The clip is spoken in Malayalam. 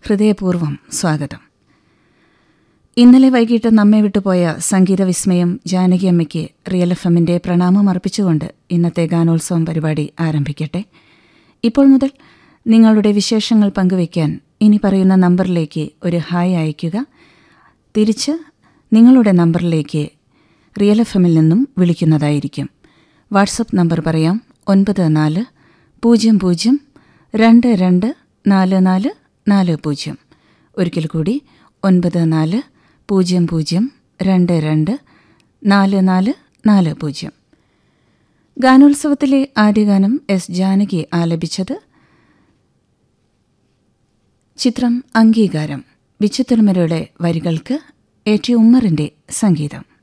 ഹൃദയപൂർവ്വം സ്വാഗതം ഇന്നലെ വൈകിട്ട് നമ്മെ വിട്ടുപോയ സംഗീത വിസ്മയം ജാനകി അമ്മയ്ക്ക് റിയൽ എഫ് എമ്മിന്റെ പ്രണാമം അർപ്പിച്ചുകൊണ്ട് ഇന്നത്തെ ഗാനോത്സവം പരിപാടി ആരംഭിക്കട്ടെ ഇപ്പോൾ മുതൽ നിങ്ങളുടെ വിശേഷങ്ങൾ പങ്കുവയ്ക്കാൻ ഇനി പറയുന്ന നമ്പറിലേക്ക് ഒരു ഹായ് അയയ്ക്കുക തിരിച്ച് നിങ്ങളുടെ നമ്പറിലേക്ക് റിയൽ എഫ് എമ്മിൽ നിന്നും വിളിക്കുന്നതായിരിക്കും വാട്സപ്പ് നമ്പർ പറയാം ഒൻപത് നാല് പൂജ്യം പൂജ്യം രണ്ട് രണ്ട് നാല് നാല് നാല് പൂജ്യം ഒരിക്കൽ കൂടി ഒൻപത് നാല് പൂജ്യം പൂജ്യം രണ്ട് രണ്ട് നാല് നാല് നാല് പൂജ്യം ഗാനോത്സവത്തിലെ ആദ്യ ഗാനം എസ് ജാനകി ആലപിച്ചത് ചിത്രം അംഗീകാരം വിച്ചുത്തിരുമരയുടെ വരികൾക്ക് എ ടി ഉമ്മറിന്റെ സംഗീതം